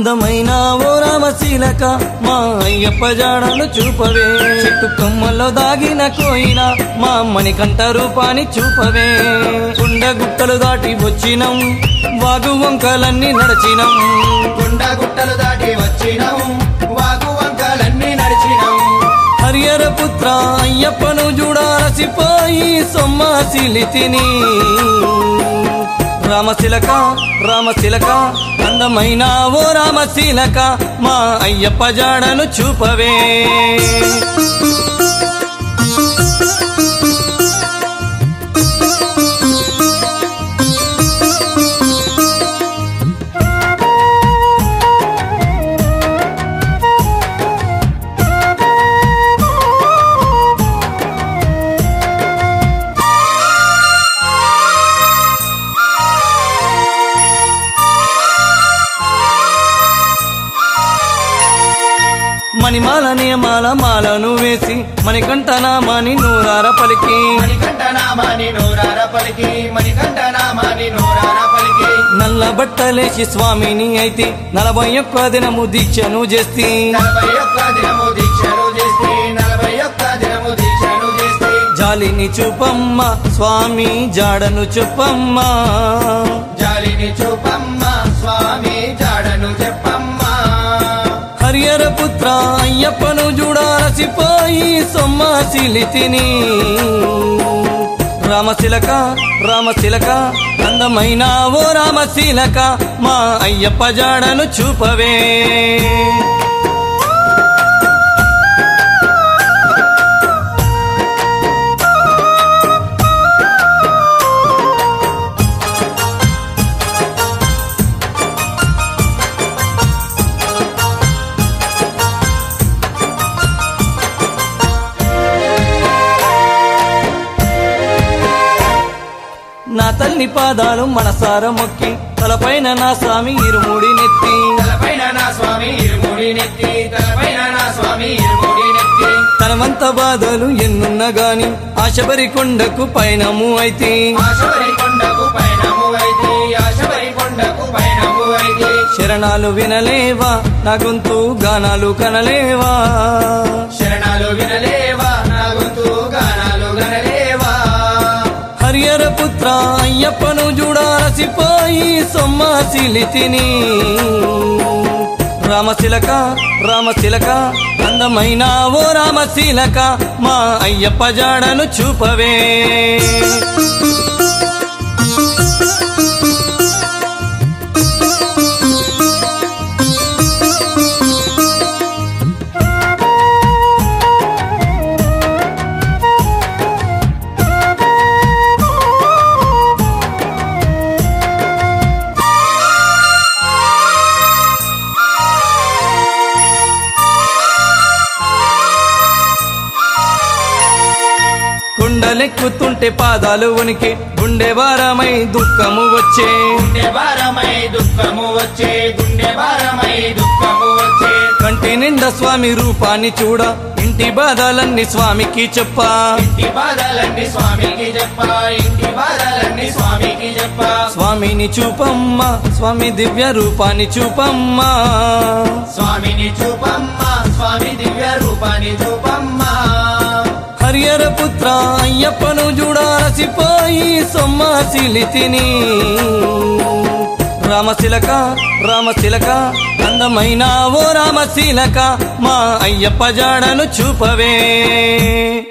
అందమైన ఓ రామశీలక మా అయ్యప్ప జాడను చూపవే చెట్టు కొమ్మల్లో దాగిన కోయిన మా మణికంఠ రూపాన్ని చూపవే కొండ గుట్టలు దాటి వచ్చినం వాగు వంకలన్నీ నడిచినం కొండ గుట్టలు దాటి వచ్చినాం వాగు వంకలన్నీ నడిచినాం హరియర పుత్ర అయ్యప్పను చూడాలసిపోయి సొమ్మాసిలి తిని రామశిలక రామశిలక అందమైన ఓ రామశిలక మా అయ్యప్ప జాడను చూపవే మణిమాల నియమాల మాలను వేసి మణికంఠ నామాని నూరార పలికి మణికంఠ నామాని నోరార పలికి మణికంఠ నామాని నోరార పలికి నల్ల బట్టలేసి స్వామిని అయితే నలభై ఒక్క దినము దీక్షను చేస్తే నలభై ఒక్క దినము దీక్షను చేస్తే నలభై ఒక్క దినము దీక్షను చేస్తే జాలిని చూపమ్మ స్వామి జాడను చూపమ్మా జాలిని చూపమ్మ స్వామి జాడను చెప్పమ్మ హరియర పుత్ర అయ్యప్పను చూడాలసిపోయి సొమ్మాసిలి తిని రామశిలక రామశిలక అందమైన ఓ రామశిలక మా అయ్యప్ప జాడను చూపవే నా తల్లి పాదాలు మనసార మొక్కి తలపైన నా స్వామి ఇరుముడి నెత్తి తలపైన నా స్వామి ఇరుముడి నెత్తి తలపైన నా స్వామి ఇరుముడి నెత్తి తనవంత బాధలు ఎన్నున్నా గాని ఆశబరి కొండకు పైనము అయితే ఆశబరి కొండకు పైనము అయితే ఆశబరి కొండకు పైనము అయితే శరణాలు వినలేవా నా గొంతు గానాలు కనలేవా శరణాలు వినలేవా నా గొంతు గానాలు గనలేవా హరియర పుత్ర అయ్యప్పను చూడాలసిపోయి సొమ్మాసిలి తిని రామశిలక రామశిలక అందమైన ఓ రామశిలక మా అయ్యప్ప జాడను చూపవే కొండలెక్కుతుంటే పాదాలు ఉనికి గుండె వారమై దుఃఖము వచ్చే గుండె భారమై దుఃఖము వచ్చే గుండె భారమై దుఃఖము వచ్చే కంటి నిండా స్వామి రూపాన్ని చూడ ఇంటి బాధలన్నీ స్వామికి చెప్పా ఇంటి బాధలన్నీ స్వామికి చెప్ప ఇంటి బాధలన్నీ స్వామికి చెప్ప స్వామిని చూపమ్మ స్వామి దివ్య రూపాన్ని చూపమ్మా స్వామిని చూపమ్మ స్వామి దివ్య రూపాన్ని చూపమ్మ హరియర పుత్ర అయ్యప్పను చూడాలసిపోయి సొమ్మాసిలి తిని రామశిలక రామశిలక అందమైన ఓ రామశిలక మా అయ్యప్ప జాడను చూపవే